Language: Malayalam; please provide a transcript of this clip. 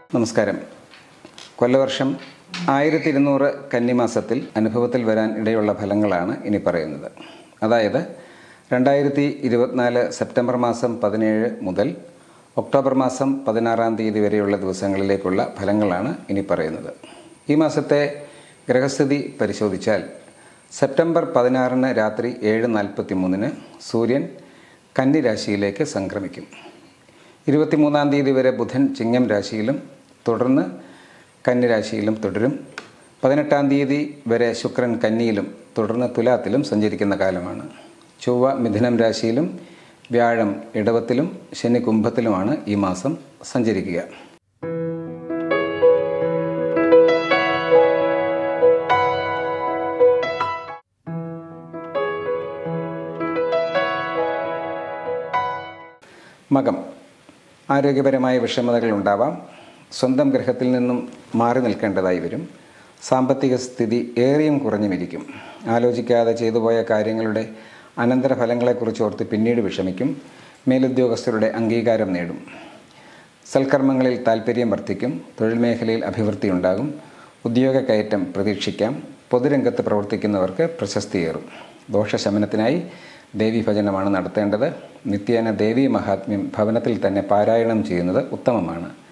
നമസ്കാരം കൊല്ലവർഷം ആയിരത്തി ഇരുന്നൂറ് കന്നിമാസത്തിൽ അനുഭവത്തിൽ വരാൻ ഇടയുള്ള ഫലങ്ങളാണ് ഇനി പറയുന്നത് അതായത് രണ്ടായിരത്തി ഇരുപത്തിനാല് സെപ്റ്റംബർ മാസം പതിനേഴ് മുതൽ ഒക്ടോബർ മാസം പതിനാറാം തീയതി വരെയുള്ള ദിവസങ്ങളിലേക്കുള്ള ഫലങ്ങളാണ് ഇനി പറയുന്നത് ഈ മാസത്തെ ഗ്രഹസ്ഥിതി പരിശോധിച്ചാൽ സെപ്റ്റംബർ പതിനാറിന് രാത്രി ഏഴ് നാൽപ്പത്തി മൂന്നിന് സൂര്യൻ കന്നി രാശിയിലേക്ക് സംക്രമിക്കും ഇരുപത്തിമൂന്നാം തീയതി വരെ ബുധൻ ചിങ്ങം രാശിയിലും തുടർന്ന് കന്നിരാശിയിലും തുടരും പതിനെട്ടാം തീയതി വരെ ശുക്രൻ കന്നിയിലും തുടർന്ന് തുലാത്തിലും സഞ്ചരിക്കുന്ന കാലമാണ് ചൊവ്വ മിഥുനം രാശിയിലും വ്യാഴം ഇടവത്തിലും ശനി കുംഭത്തിലുമാണ് ഈ മാസം സഞ്ചരിക്കുക മകം ആരോഗ്യപരമായ വിഷമതകൾ ഉണ്ടാവാം സ്വന്തം ഗ്രഹത്തിൽ നിന്നും മാറി നിൽക്കേണ്ടതായി വരും സാമ്പത്തിക സ്ഥിതി ഏറിയും കുറഞ്ഞുമിരിക്കും ആലോചിക്കാതെ ചെയ്തുപോയ കാര്യങ്ങളുടെ അനന്തരഫലങ്ങളെക്കുറിച്ച് ഓർത്ത് പിന്നീട് വിഷമിക്കും മേലുദ്യോഗസ്ഥരുടെ അംഗീകാരം നേടും സൽക്കർമ്മങ്ങളിൽ താൽപ്പര്യം വർദ്ധിക്കും തൊഴിൽ മേഖലയിൽ അഭിവൃദ്ധി ഉണ്ടാകും ഉദ്യോഗ കയറ്റം പ്രതീക്ഷിക്കാം പൊതുരംഗത്ത് പ്രവർത്തിക്കുന്നവർക്ക് പ്രശസ്തിയേറും ദോഷശമനത്തിനായി ദേവീഭജനമാണ് നടത്തേണ്ടത് നിത്യേന ദേവീ മഹാത്മ്യം ഭവനത്തിൽ തന്നെ പാരായണം ചെയ്യുന്നത് ഉത്തമമാണ്